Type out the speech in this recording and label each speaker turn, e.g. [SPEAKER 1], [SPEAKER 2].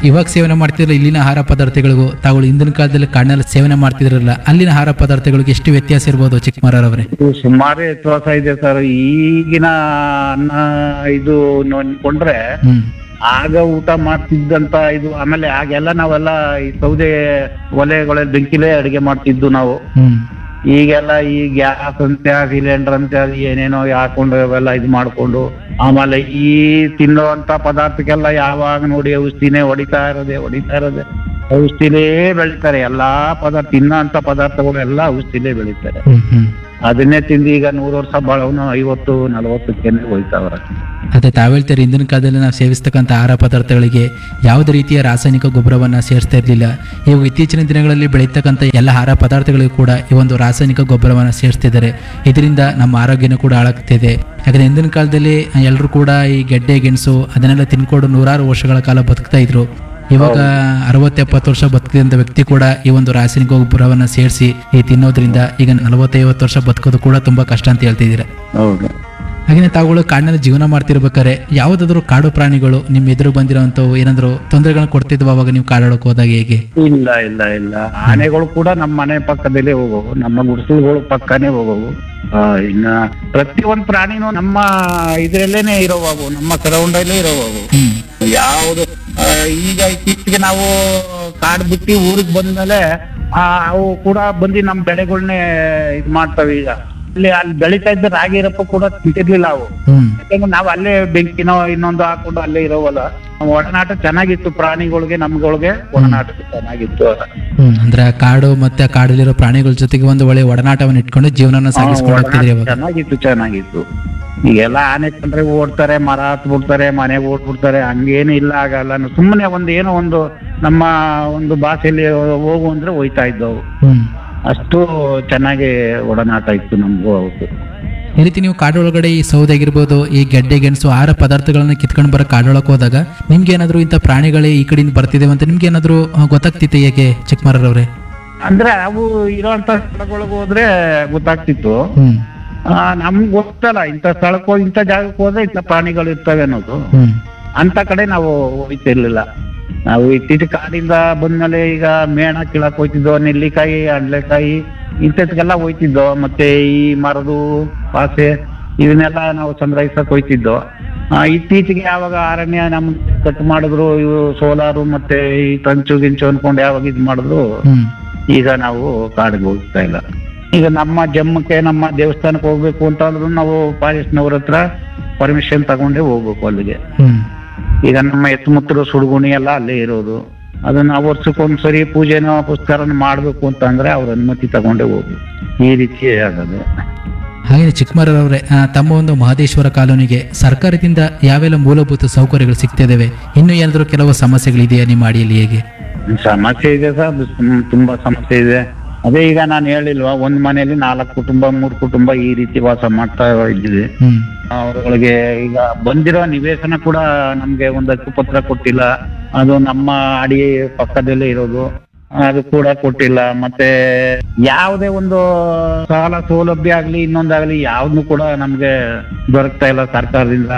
[SPEAKER 1] ಇವಾಗ ಸೇವನೆ ಮಾಡ್ತಿದ್ರೆ ಇಲ್ಲಿನ ಆಹಾರ ಪದಾರ್ಥಗಳಿಗೂ ತಾವು ಹಿಂದಿನ ಕಾಲದಲ್ಲಿ ಕಾಡಿನಲ್ಲಿ ಸೇವನೆ ಮಾಡ್ತಿದ್ರಲ್ಲ ಅಲ್ಲಿನ ಆಹಾರ ಪದಾರ್ಥಗಳಿಗೆ ಎಷ್ಟು ವ್ಯತ್ಯಾಸ ಇರ್ಬೋದು ಚಿಕ್ಕಮರವ್ರೆ
[SPEAKER 2] ಇದು ಸುಮಾರು ವ್ಯತ್ಯಾಸ ಇದೆ ಸರ್ ಈಗಿನ ಅನ್ನ ಇದು ನೋಡ್ಕೊಂಡ್ರೆ
[SPEAKER 1] ಹ್ಮ್
[SPEAKER 2] ಆಗ ಊಟ ಮಾಡ್ತಿದ್ದಂತ ಇದು ಆಮೇಲೆ ಆಗೆಲ್ಲ ನಾವೆಲ್ಲ ಈ ಸೌದೆ ಒಲೆಗಳ ಬೆಂಕಿಲೇ ಅಡಿಗೆ ಮಾಡ್ತಿದ್ದು ನಾವು
[SPEAKER 1] ಹ್ಮ್
[SPEAKER 2] ಈಗೆಲ್ಲ ಈ ಗ್ಯಾಸ್ ಅಂತೆ ಸಿಲಿಂಡರ್ ಅಂತೆ ಅದು ಏನೇನೋ ಹಾಕೊಂಡು ಅವೆಲ್ಲ ಇದು ಮಾಡ್ಕೊಂಡು ಆಮೇಲೆ ಈ ತಿನ್ನುವಂತ ಪದಾರ್ಥಕ್ಕೆಲ್ಲ ಯಾವಾಗ ನೋಡಿ ಔಷಧಿನೇ ಹೊಡಿತಾ ಇರೋದೆ ಹೊಡಿತಾ ಇರೋದೆ ಔಷಧಿಲೇ ಬೆಳಿತಾರೆ ಎಲ್ಲಾ ಪದಾರ್ಥ ತಿನ್ನೋಂತ ಪದಾರ್ಥಗಳು ಎಲ್ಲ ಔಷಧಿಲೇ ಬೆಳಿತಾರೆ
[SPEAKER 1] ಹ್ಮ್ ಹ್ಮ್
[SPEAKER 2] ಅದನ್ನೇ ತಿಂದು ಈಗ ನೂರು ವರ್ಷ ಬಾಳವನು ಐವತ್ತು ನಲವತ್ತಕ್ಕೇನೆ ಹೋಯ್ತಾವ್ರ
[SPEAKER 1] ಅದೇ ತಾವು ಹೇಳ್ತಾರೆ ಹಿಂದಿನ ಕಾಲದಲ್ಲಿ ನಾವು ಸೇವಿಸ್ತಕ್ಕಂಥ ಆಹಾರ ಪದಾರ್ಥಗಳಿಗೆ ಯಾವುದೇ ರೀತಿಯ ರಾಸಾಯನಿಕ ಗೊಬ್ಬರವನ್ನ ಸೇರಿಸ್ತಾ ಇರಲಿಲ್ಲ ಇವು ಇತ್ತೀಚಿನ ದಿನಗಳಲ್ಲಿ ಬೆಳೀತಕ್ಕಂಥ ಎಲ್ಲ ಆಹಾರ ಪದಾರ್ಥಗಳಿಗೂ ಕೂಡ ಈ ಒಂದು ರಾಸಾಯನಿಕ ಗೊಬ್ಬರವನ್ನ ಸೇರಿಸ್ತಿದ್ದಾರೆ ಇದರಿಂದ ನಮ್ಮ ಆರೋಗ್ಯನೂ ಕೂಡ ಹಾಳಾಗ್ತಿದೆ ಯಾಕಂದ್ರೆ ಹಿಂದಿನ ಕಾಲದಲ್ಲಿ ಎಲ್ಲರೂ ಕೂಡ ಈ ಗೆಡ್ಡೆ ಗೆಣಸು ಅದನ್ನೆಲ್ಲ ತಿನ್ಕೊಂಡು ನೂರಾರು ವರ್ಷಗಳ ಕಾಲ ಬದುಕ್ತಾ ಇದ್ರು ಇವಾಗ ಅರವತ್ತು ಎಪ್ಪತ್ತು ವರ್ಷ ಬದುಕಿದಂತ ವ್ಯಕ್ತಿ ಕೂಡ ಈ ಒಂದು ರಾಸಾಯನಿಕ ಗೊಬ್ಬರವನ್ನ ಸೇರಿಸಿ ಈ ತಿನ್ನೋದ್ರಿಂದ ಈಗ ನಲವತ್ತೈವತ್ತು ವರ್ಷ ಬದುಕೋದು ಕೂಡ ತುಂಬಾ ಕಷ್ಟ ಅಂತ ಹೇಳ್ತಿದ್ದೀರಾ
[SPEAKER 2] ಹೌದು
[SPEAKER 1] ಹಾಗೆ ತಾವುಗಳು ಕಾಡಿನಲ್ಲಿ ಜೀವನ ಮಾಡ್ತಿರ್ಬೇಕಾದ್ರೆ ಯಾವುದಾದ್ರು ಕಾಡು ಪ್ರಾಣಿಗಳು ನಿಮ್ಮ ಎದುರು ಬಂದಿರೋಂಥವು ಏನಾದ್ರು ತೊಂದರೆಗಳನ್ನ ಕೊಡ್ತಿದ್ವು ಅವಾಗ ನೀವು ಕಾಡೊಳಕ್ಕೆ ಹೋದಾಗ ಹೇಗೆ
[SPEAKER 2] ಇಲ್ಲ ಇಲ್ಲ ಇಲ್ಲ ಆನೆಗಳು ಕೂಡ ನಮ್ಮ ಮನೆ ಪಕ್ಕದಲ್ಲೇ ಹೋಗೋವು ನಮ್ಮ ಗುಡಿಸಲುಗಳು ಪಕ್ಕನೇ ಹೋಗೋವು ಆ, ಇನ್ನ ಪ್ರತಿಯೊಂದು ಪ್ರಾಣಿನೂ ನಮ್ಮ ಇದ್ರಲ್ಲೇನೆ ಇರೋವು ನಮ್ಮ ಸರೌಂಡಲ್ಲೇ ಇರೋವು
[SPEAKER 1] ಹ್ಮ್
[SPEAKER 2] ಯಾವುದು ಆ, ಈಗ ಇತ್ತೀಚೆಗೆ ನಾವು ಕಾಡ್ ಬಿಟ್ಟು ಊರಿಗೆ ಬಂದ್ಮೇಲೆ ಆ, ಅವು ಕೂಡ ಬಂದು ನಮ್ಮ ಬೆಳೆಗಳನ್ನೇ ಇದ್ ಮಾಡ್ತವೆ ಈಗ ಅಲ್ಲಿ ಅಲ್ಲಿ ಬೆಳಿತಾ ಇದ್ದ ರಾಗಿ ರಪ್ಪ ಕೂಡ ತಿಂತಿರ್ಲಿಲ್ಲ ಅವು
[SPEAKER 1] ಹ್ಮ್
[SPEAKER 2] ಯಾಕಂದ್ರೆ ನಾವು ಅಲ್ಲೇ ಬೆಂಕಿನೋ ಇನ್ನೊಂದು ಹಾಕೊಂಡು ಅಲ್ಲೇ ಇರೋವಲ್ಲ ಒಡನಾಟ ಚೆನ್ನಾಗಿತ್ತು ಪ್ರಾಣಿಗಳಿಗೆ ನಮ್ಗಳಿಗೆ ಒಡನಾಟ ಚೆನ್ನಾಗಿತ್ತು
[SPEAKER 1] ಹ್ಮ್ ಅಂದ್ರೆ ಆ ಕಾಡು ಮತ್ತೆ ಆ ಕಾಡಲ್ಲಿರೋ ಪ್ರಾಣಿಗಳ ಜೊತೆಗೆ ಒಂದು ಒಳ್ಳೆ ಒಡನಾಟವನ್ನು ಇಟ್ಕೊಂಡು ಜೀವನನ ಸಾಗಿಸ್ಕೊಂಡು ಹೋಗ್ತಿದ್ರಿ
[SPEAKER 2] ಒಡನಾಟ
[SPEAKER 1] ಅವಾಗ
[SPEAKER 2] ಚೆನ್ನಾಗಿತ್ತು ಚೆನ್ನಾಗಿತ್ತು ಈಗೆಲ್ಲ ಆನೆ ಕಂಡ್ರೆ ಓಡ್ತಾರೆ ಮರ ಹತ್ಬಿಡ್ತಾರೆ ಮನೆಗೆ ಓಡ್ಬಿಡ್ತಾರೆ ಹಂಗೇನು ಇಲ್ಲ ಆಗಲ್ಲ ಸುಮ್ಮನೆ ಒಂದು ಏನೋ ಒಂದು ನಮ್ಮ ಒಂದು ಭಾಷೆಯಲ್ಲಿ ಹೋಗು ಅಂದ್ರೆ ಹೋಯ್ತಾ ಇದ್ದವು
[SPEAKER 1] ಹ್ಮ್
[SPEAKER 2] ಅಷ್ಟು ಚೆನ್ನಾಗಿ ಒಡನಾಟ ಇತ್ತು ನಮಗೂ ಅವತ್ತು
[SPEAKER 1] ಈ ರೀತಿ ನೀವು ಕಾಡೊಳಗಡೆ ಈ ಸೌದೆ ಆಗಿರ್ಬೋದು ಈ ಗೆಡ್ಡೆ ಗೆಣಸು ಆಹಾರ ಪದಾರ್ಥಗಳನ್ನ ಕಿತ್ಕೊಂಡು ಬರೋ ಕಾಡೊಳಕ್ಕೆ ಹೋದಾಗ ನಿಮ್ಗೆ ಏನಾದ್ರು ಇಂಥ ಪ್ರಾಣಿಗಳೇ ಈ ಕಡೆಯಿಂದ ಬರ್ತಿದ್ದೇವೆ ಅಂತ ನಿಮ್ಗೆ ಏನಾದ್ರು ಗೊತ್ತಾಗ್ತಿತ್ತು ಹೇಗೆ ಚಿಕ್ಕಮರವ್ರೆ
[SPEAKER 2] ಅಂದ್ರೆ ಅವು ಇರೋಂತ ಸ್ಥಳಗಳಿಗೆ ಹೋದ್ರೆ ಗೊತ್ತಾಗ್ತಿತ್ತು
[SPEAKER 1] ಹ್ಮ್
[SPEAKER 2] ಆ, ನಮ್ಗ್ ಗೊತ್ತಲ್ಲ ಇಂಥ ಸ್ಥಳಕ್ಕೆ ಹೋಗಿ ಇಂಥ ಜಾಗಕ್ಕೆ ಹೋದ್ರೆ ಇಂಥ ಪ್ರಾಣಿಗಳು ಇರ್ತವೆ ಅನ್ನೋದು
[SPEAKER 1] ಹ್ಮ್
[SPEAKER 2] ಅಂತ ಕಡೆ ನಾವು ಹೋಯ್ತಿರ್ಲಿಲ್ಲ ನಾವು ಇತ್ತೀಚೆಗೆ ಕಾಡಿಂದ ಬಂದ್ಮೇಲೆ ಈಗ ಮೇಣ ಕೀಳಕ್ ಹೋಯ್ತಿದ್ದೋ ನೆಲ್ಲಿಕಾಯಿ ಅಡ್ಲೆಕಾಯಿ ಇಂಥದ್ಕೆಲ್ಲ ಹೋಯ್ತಿದ್ದೋ ಮತ್ತೆ ಈ ಮರದು ಪಾಸೆ ಇವನ್ನೆಲ್ಲ ನಾವು ಸಂಗ್ರಹಿಸಕ್ ಹೋಯ್ತಿದ್ದೋ ಆ, ಇತ್ತೀಚೆಗೆ ಯಾವಾಗ ಅರಣ್ಯ ನಮ್ ಕಟ್ ಮಾಡಿದ್ರು ಇವು ಸೋಲಾರು ಮತ್ತೆ ಈ ತಂಚು ಗಿಂಚು ಅನ್ಕೊಂಡು ಯಾವಾಗ ಇದ್ ಮಾಡಿದ್ರು
[SPEAKER 1] ಹ್ಮ್
[SPEAKER 2] ಈಗ ನಾವು ಕಾಡಿಗೆ ಹೋಗ್ತಾ ಇಲ್ಲ ಈಗ ನಮ್ಮ ಜಮ್ಮಕ್ಕೆ ನಮ್ಮ ದೇವಸ್ಥಾನಕ್ಕೆ ಹೋಗ್ಬೇಕು ಅಂತ ಅಂದ್ರೂ ನಾವು ಫಾರೆಸ್ಟ್ನವ್ರ ಹತ್ರ ಪರ್ಮಿಷನ್ ತಗೊಂಡೇ ಹೋಗ್ಬೇಕು ಅಲ್ಲಿಗೆ
[SPEAKER 1] ಹ್ಮ್
[SPEAKER 2] ಈಗ ನಮ್ಮ ಎತ್ತುಮುತ್ತರು ಸುಡುಗುಣಿ ಎಲ್ಲ ಅಲ್ಲೇ ಇರೋದು ಅದನ್ನ ವರ್ಷಕ್ಕೊಂದ್ಸರಿ ಪೂಜೆನೋ ಪುಸ್ಕರನ ಮಾಡ್ಬೇಕು ಅಂತ ಅಂದ್ರೆ ಅವ್ರ ಅನುಮತಿ ತಗೊಂಡೇ ಹೋಗ್ಬೇಕು ಈ ರೀತಿ ಆಗೋದು
[SPEAKER 1] ಹಾಗೆ ಚಿಕ್ಕಮರವ್ರೆ ಆ, ತಮ್ಮ ಒಂದು ಮಹದೇಶ್ವರ ಕಾಲೋನಿಗೆ ಸರ್ಕಾರದಿಂದ ಯಾವೆಲ್ಲ ಮೂಲಭೂತ ಸೌಕರ್ಯಗಳು ಸಿಗ್ತಿದ್ದಾವೆ ಇನ್ನು ಏನಾದರೂ ಕೆಲವು ಸಮಸ್ಯೆಗಳಿದೆಯಾ ನಿಮ್ಮ ಅಡಿಯಲ್ಲಿ ಹೇಗೆ
[SPEAKER 2] ಸಮಸ್ಯೆ ಇದೆ ಸರ್ ತುಂಬಾ ಸಮಸ್ಯೆ ಇದೆ ಅದೇ ಈಗ ನಾನು ಹೇಳಿಲ್ವಾ ಒಂದ್ ಮನೆಯಲ್ಲಿ ನಾಲ್ಕು ಕುಟುಂಬ ಮೂರು ಕುಟುಂಬ ಈ ರೀತಿ ವಾಸ ಮಾಡ್ತಾ ಇದ್ದೀವಿ
[SPEAKER 1] ಹ್ಮ್
[SPEAKER 2] ಅವರುಗಳಿಗೆ ಈಗ ಬಂದಿರೋ ನಿವೇಶನ ಕೂಡ ನಮ್ಗೆ ಒಂದು ಹಕ್ಕುಪತ್ರ ಕೊಟ್ಟಿಲ್ಲ ಅದು ನಮ್ಮ ಅಡಿ ಪಕ್ಕದಲ್ಲೇ ಇರೋದು ಅದು ಕೂಡ ಕೊಟ್ಟಿಲ್ಲ ಮತ್ತೆ ಯಾವುದೇ ಒಂದು ಸಾಲ ಸೌಲಭ್ಯ ಆಗ್ಲಿ ಇನ್ನೊಂದಾಗ್ಲಿ ಯಾವ್ದು ಕೂಡ ನಮ್ಗೆ ದೊರಕ್ತಾ ಇಲ್ಲ ಸರ್ಕಾರದಿಂದ